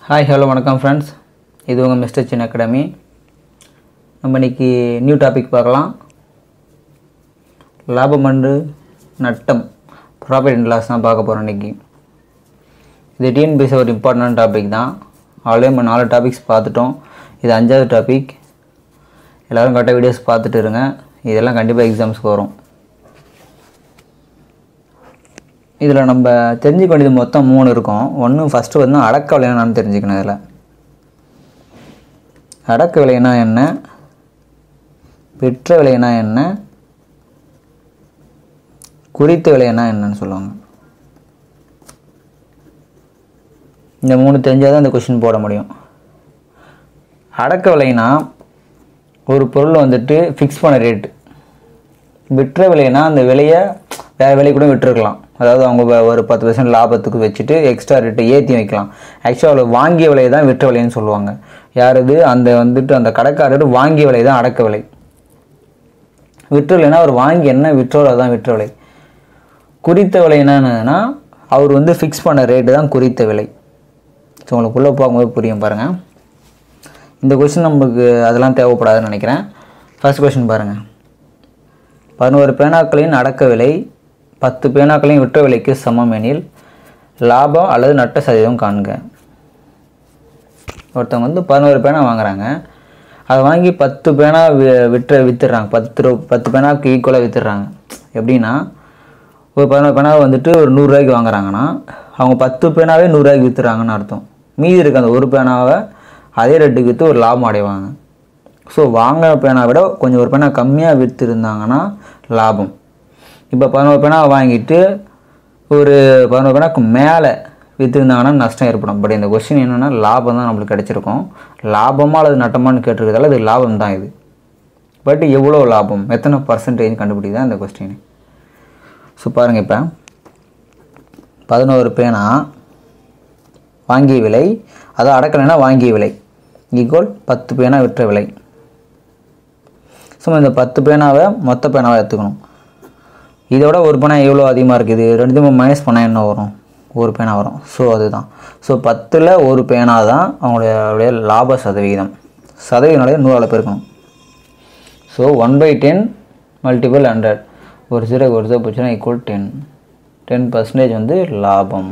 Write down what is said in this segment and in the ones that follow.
hi hello வணக்கம் friends இது உங்கள் மிஸ்டர் சின் அகாடமி நம்ம இன்னைக்கு நியூ டாபிக் பார்க்கலாம் லாபம் அண்டு நட்டம் ப்ராஃபிட் அண்ட் லாஸ் தான் பார்க்க போகிறோம் இன்னைக்கு இது டிஎன்பிஎஸ் ஒரு இம்பார்ட்டன்ட் டாபிக் தான் ஆல்ரெடி நம்ம நாலு டாபிக்ஸ் பார்த்துட்டோம் இது அஞ்சாவது டாபிக் எல்லோரும் கரெக்டாக வீடியோஸ் பார்த்துட்டு இருங்க இதெல்லாம் கண்டிப்பாக எக்ஸாம்ஸ்க்கு வரும் இதில் நம்ம தெரிஞ்சுக்க வேண்டியது மொத்தம் மூணு இருக்கும் ஒன்று ஃபஸ்ட்டு வந்து அடக்க விலை என்னன்னு தெரிஞ்சுக்கணும் இதில் அடக்க விலைனா என்ன பெற்ற விலைனா என்ன குறித்த விலைனா என்னன்னு சொல்லுவாங்க இந்த மூணு தெரிஞ்சால் தான் இந்த கொஷின் போட முடியும் அடக்க விலைனா ஒரு பொருள் வந்துட்டு ஃபிக்ஸ் பண்ண ரேட்டு விற்ற விலைனா அந்த விலையை வேறு விலை கூட விட்டுருக்கலாம் அதாவது அவங்க வ- ஒரு பத்து பர்சன்ட் லாபத்துக்கு வச்சுட்டு எக்ஸ்ட்ரா ரேட்டை ஏற்றி வைக்கலாம் ஆக்சுவலாக வாங்கிய விலையை தான் விற்ற விலைன்னு சொல்லுவாங்க யார் இது அந்த வந்துட்டு அந்த கடைக்காரர் வாங்கிய விலை தான் அடக்க விலை விற்ற விலைனா அவர் வாங்கி என்ன விற்றோரோ அதான் விற்ற விலை குறித்த விலை என்னன்னா அவர் வந்து ஃபிக்ஸ் பண்ண ரேட்டு தான் குறித்த விலை ஸோ உங்களுக்கு உள்ளே போகும்போது புரியும் பாருங்கள் இந்த கொஷின் நமக்கு அதெல்லாம் தேவைப்படாதுன்னு நினைக்கிறேன் ஃபர்ஸ்ட் கொஷின் பாருங்கள் பதினோரு பேனாக்களின் அடக்க விலை பத்து பேனாக்களின் விற்ற விலைக்கு சமம் எனில் லாபம் அல்லது நட்ட சதவீதம் காண்க ஒருத்தவங்க வந்து பதினோரு பேனா வாங்குறாங்க அதை வாங்கி பத்து பேனா வி- விற்ற வித்துடுறாங்க பத்து ரூ பத்து பேனாவுக்கு ஈக்குவலாக வித்துடுறாங்க எப்படின்னா ஒரு பதினோரு பேனாவை வந்துட்டு ஒரு நூறுரூவாய்க்கு வாங்குறாங்கன்னா அவங்க பத்து பேனாவே நூறுரூவாய்க்கு வித்துறாங்கன்னு அர்த்தம் மீதி இருக்க அந்த ஒரு பேனாவை அதே ரேட்டுக்கு விற்று ஒரு லாபம் அடைவாங்க ஸோ வாங்கின பேனா விட கொஞ்சம் ஒரு பேனா கம்மியாக விற்றுருந்தாங்கன்னா லாபம் இப்போ பதினோரு பேனா வாங்கிட்டு ஒரு பதினோரு பேனாக்கு மேலே விற்றுருந்தாங்கன்னா நஷ்டம் ஏற்படும் பட் இந்த கொஸ்டின் என்னென்னா லாபம் தான் நம்மளுக்கு கிடச்சிருக்கும் லாபமா அல்லது நட்டமான்னு கேட்டிருக்கிறதால இது லாபம் தான் இது பட் எவ்வளோ லாபம் எத்தனை பர்சன்டேஜ் கண்டுபிடிதான் இந்த கொஸ்டின் ஸோ பாருங்கள் இப்போ பதினோரு பேனா வாங்கிய விலை அதான் அடக்கலைன்னா வாங்கிய விலை ஈக்குவல் பத்து பேனா விற்ற விலை ஸோ இந்த பத்து பேனாவை மொத்த பேனாவை எடுத்துக்கணும் இதோட ஒரு பேனா எவ்வளோ அதிகமாக இருக்குது ரெண்டுத்தையும் மைனஸ் பண்ணால் என்ன வரும் ஒரு பேனா வரும் ஸோ அதுதான் ஸோ பத்தில் ஒரு பேனா தான் அவங்களுடைய லாப சதவிகிதம் சதவீதனாலே நூறால் பெருக்கணும் so one by ten multiple hundred ஒரு ஜீரோ ஒரு ஜீரோ போச்சுன்னா ஈக்குவல் டென் டென் பர்சன்டேஜ் வந்து லாபம்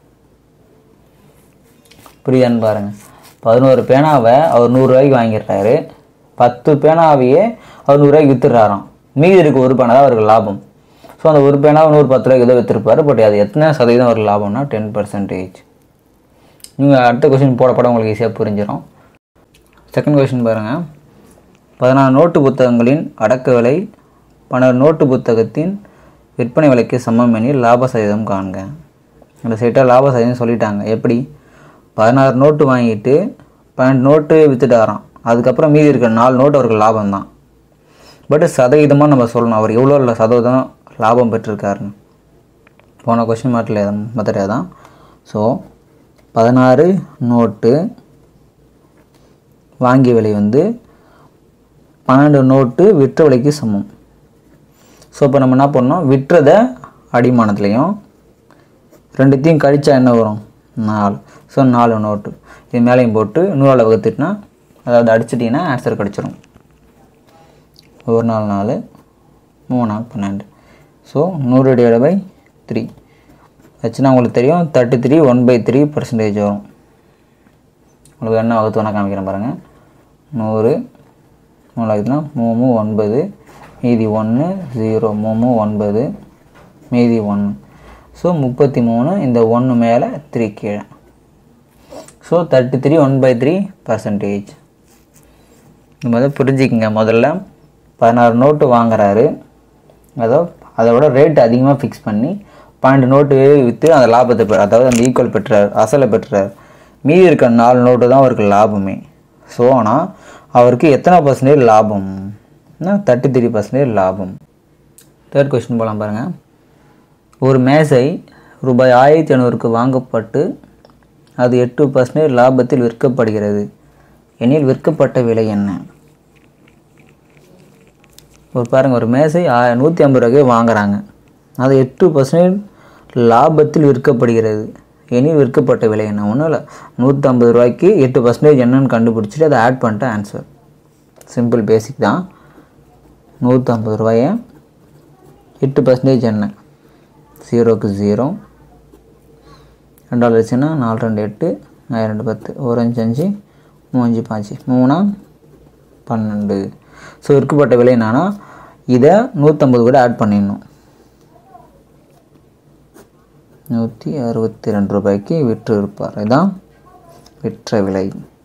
புரியுதான்னு பாருங்கள் பதினோரு பேனாவை அவர் நூறுரூவாய்க்கு வாங்கிடுறாரு பத்து பேனாவையே அவர் நூறுரூவாய்க்கு வித்துடுறாராம் மீதி இருக்க ஒரு பேனா தான் அவருக்கு லாபம் ஸோ அந்த ஒரு பேனாவை நூறு பத்து ரூபாய்க்கு ஏதோ விற்றுருப்பாரு பட் அது எத்தனை சதவீதம் அவருக்கு லாபம்னா டென் பர்சன்டேஜ் நீங்கள் அடுத்த கொஸ்டின் போட போட உங்களுக்கு ஈஸியாக புரிஞ்சிடும் செகண்ட் கொஸ்டின் பாருங்கள் பதினாறு நோட்டு புத்தகங்களின் அடக்க விலை பன்னெண்டு நோட்டு புத்தகத்தின் விற்பனை விலைக்கு சமம் எனில் லாப சதவீதம் காண்க இந்த சைட்டாக லாப சதவீதம் சொல்லிட்டாங்க எப்படி பதினாறு நோட்டு வாங்கிட்டு பன்னெண்டு நோட்டு விற்றுட்டாராம் அதுக்கப்புறம் மீதி இருக்கிற நாலு நோட்டு அவருக்கு லாபம் தான் பட் சதவீதமாக நம்ம சொல்லணும் அவர் எவ்வளோ சதவீதம் லாபம் பெற்றிருக்காருன்னு போன கொஸ்டின் மாட்டில் மெத்தடே தான் ஸோ பதினாறு நோட்டு வாங்கிய விலை வந்து பன்னெண்டு நோட்டு விற்ற விலைக்கு சமம் ஸோ இப்போ நம்ம என்ன பண்ணோம் விற்றதை அடிமானத்துலேயும் ரெண்டுத்தையும் கழிச்சா என்ன வரும் நாலு ஸோ நாலு நோட்டு இது மேலேயும் போட்டு நூறால் வகுத்துட்டுனா அதாவது அடிச்சிட்டிங்கன்னா ஆன்சர் கிடச்சிரும் ஒரு நாள் நாலு மூணு நாள் பன்னெண்டு ஸோ நூறு டிவைட் பை த்ரீ வச்சுன்னா உங்களுக்கு தெரியும் thirty three one by three percentage வரும் உங்களுக்கு என்ன வகுத்து வேணால் காமிக்கிறேன் பாருங்கள் நூறு மூணு ஆகுதுன்னா மூணு ஒன்பது மீதி ஒன்று ஜீரோ மூணு ஒன்பது மீதி ஒன்று ஸோ முப்பத்தி மூணு இந்த ஒன்று மேலே த்ரீ கீழே so thirty three one by three percentage இந்த மாதிரி புரிஞ்சுக்கிங்க முதல்ல பதினாறு நோட்டு வாங்குறாரு அதோ அதோட ரேட் அதிகமாக ஃபிக்ஸ் பண்ணி பன்னெண்டு நோட்டு விற்று அந்த லாபத்தை பெ அதாவது அந்த ஈக்குவல் பெற்றார் அசலை பெற்றார் மீதி இருக்க நாலு நோட்டு தான் அவருக்கு லாபமே ஸோ ஆனால் அவருக்கு எத்தனை பர்சன்டேஜ் லாபம் தேர்ட்டி த்ரீ பர்சன்டேஜ் லாபம் தேர்ட் கொஸ்டின் போகலாம் பாருங்கள் ஒரு மேசை ரூபாய் ஆயிரத்தி ஐநூறுக்கு வாங்கப்பட்டு அது எட்டு பர்சன்டேஜ் லாபத்தில் விற்கப்படுகிறது எனில் விற்கப்பட்ட விலை என்ன ஒரு பாருங்கள் ஒரு மேசை ஆ- நூற்றி ஐம்பது ரூபாய்க்கு வாங்குறாங்க அது எட்டு பர்சன்டேஜ் லாபத்தில் விற்கப்படுகிறது எனில் விற்கப்பட்ட விலை என்ன ஒன்றும் இல்லை நூற்றம்பது ரூபாய்க்கு எட்டு பர்சன்டேஜ் என்னன்னு கண்டுபிடிச்சிட்டு அதை ஆட் பண்ணிட்டு ஆன்சர் சிம்பிள் பேசிக் தான் நூற்றம்பது ரூபாயை எட்டு பர்சன்டேஜ் என்ன ஜீரோக்கு ஜீரோ ரெண்டாவது வச்சுன்னா நாலு ரெண்டு எட்டு நாலு ரெண்டு பத்து ஒரு அஞ்சு அஞ்சு மூஞ்சு பாஞ்சு மூணா பன்னெண்டு ஸோ விற்கப்பட்ட விலை என்னன்னா இதை நூற்றம்பது கூட ஆட் பண்ணிடணும் நூற்றி அறுபத்தி ரெண்டு ரூபாய்க்கு விற்று இருப்பார் இதுதான் விற்ற விலை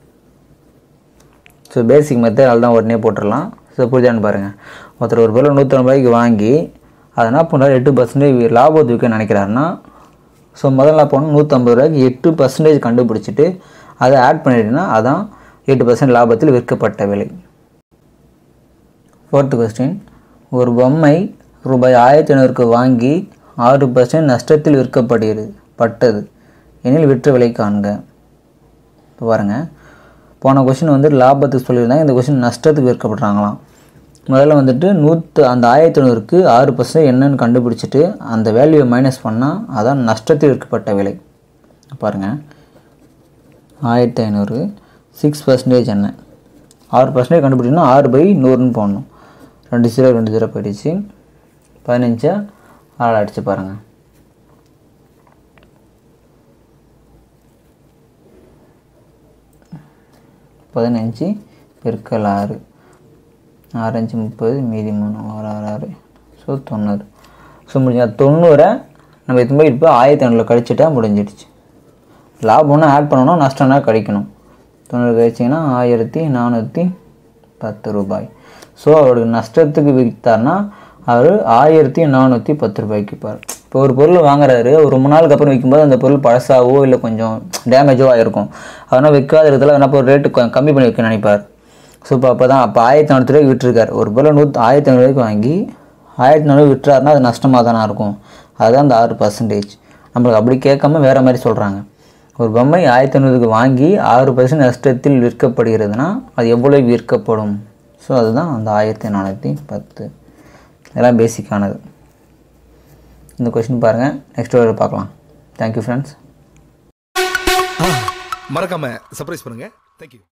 ஸோ பேசிக் மெத்தட் தான் உடனே போட்டுடலாம் ஸோ புரிஞ்சான்னு பாருங்கள் ஒருத்தர் ஒரு பொருள் நூற்றி ரூபாய்க்கு வாங்கி அதை என்ன பண்ணுறாரு எட்டு பர்சன்டேஜ் லாபத்து விற்க நினைக்கிறாருன்னா ஸோ முதல்ல போனால் நூற்றம்பது ரூபாய்க்கு எட்டு பர்சன்டேஜ் கண்டுபிடிச்சிட்டு அதை ஆட் பண்ணிட்டீங்கன்னா அதான் எட்டு பர்சன்ட் லாபத்தில் விற்கப்பட்ட விலை ஃபோர்த்து கொஸ்டின் ஒரு பொம்மை ரூபாய் ஆயிரத்தி ஐநூறுக்கு வாங்கி ஆறு பர்சன்ட் நஷ்டத்தில் விற்கப்படுகிறது பட்டது எனில் விற்ற விலை காண்க இப்போ பாருங்கள் போன கொஷின் வந்து லாபத்துக்கு சொல்லியிருந்தாங்க இந்த கொஷின் நஷ்டத்துக்கு விற்கப்படுறாங்களாம் முதல்ல வந்துட்டு நூற்று அந்த ஆயிரத்தி ஐநூறுக்கு ஆறு பர்சன்ட் என்னன்னு கண்டுபிடிச்சிட்டு அந்த வேல்யூவை மைனஸ் பண்ணால் அதான் நஷ்டத்தில் விற்கப்பட்ட விலை பாருங்கள் ஆயிரத்தி ஐநூறு சிக்ஸ் பர்சன்டேஜ் என்ன ஆறு பர்சன்டேஜ் கண்டுபிடிச்சோன்னா ஆறு பை நூறுன்னு போடணும் ரெண்டு ஜீரோ ரெண்டு ஜீரோ போயிடுச்சு பதினஞ்சா ஆள் அடிச்சு பாருங்கள் பதினஞ்சு பெருக்கல் ஆறு ஆறஞ்சு முப்பது மீதி மூணு ஆறு ஆறு ஆறு ஸோ தொண்ணூறு ஸோ முடிஞ்ச தொண்ணூறை நம்ம எத்தனை போய் இப்போ ஆயிரத்தி ஐநூறுல கழிச்சிட்டா முடிஞ்சிடுச்சு லாபம்னா ஆட் பண்ணணும் நஷ்டம்னா கழிக்கணும் தொண்ணூறு கழிச்சிங்கன்னா ஆயிரத்தி நானூற்றி பத்து ரூபாய் ஸோ அவருக்கு நஷ்டத்துக்கு விற்றார்னா அவர் ஆயிரத்தி நானூற்றி பத்து ரூபாய்க்கு பார் இப்போ ஒரு பொருள் வாங்குறாரு ஒரு ரொம்ப நாளுக்கு அப்புறம் விற்கும்போது அந்த பொருள் பழசாவோ இல்லை கொஞ்சம் டேமேஜோ ஆகிருக்கும் அதனால் விற்காத இடத்துல என்ன ஒரு ரேட்டு கம்மி பண்ணி வைக்க நினைப்பார் ஸோ இப்போ அப்போ தான் அப்போ ஆயிரத்தி நானூற்றி ரூபாய்க்கு விட்டுருக்காரு ஒரு பொருள் நூற்றி ஆயிரத்தி ஐநூறுவாய்க்கு வாங்கி ஆயிரத்தி நானூறு விட்டுறாருன்னா அது நஷ்டமாக தானே இருக்கும் அதுதான் அந்த ஆறு பர்சன்டேஜ் நம்மளுக்கு அப்படி கேட்காம வேறு மாதிரி சொல்கிறாங்க ஒரு பொம்மை ஆயிரத்தி ஐநூறுக்கு வாங்கி ஆறு பர்சன்ட் நஷ்டத்தில் விற்கப்படுகிறதுனா அது எவ்வளோ விற்கப்படும் ஸோ அதுதான் அந்த ஆயிரத்தி நானூற்றி பத்து இதெல்லாம் பேசிக்கானது இந்த கொஷின் பாருங்கள் நெக்ஸ்ட் வேர்டு பார்க்கலாம் தேங்க்யூ ஃப்ரெண்ட்ஸ் மறக்காம சர்ப்ரைஸ் பண்ணுங்க தேங்க்யூ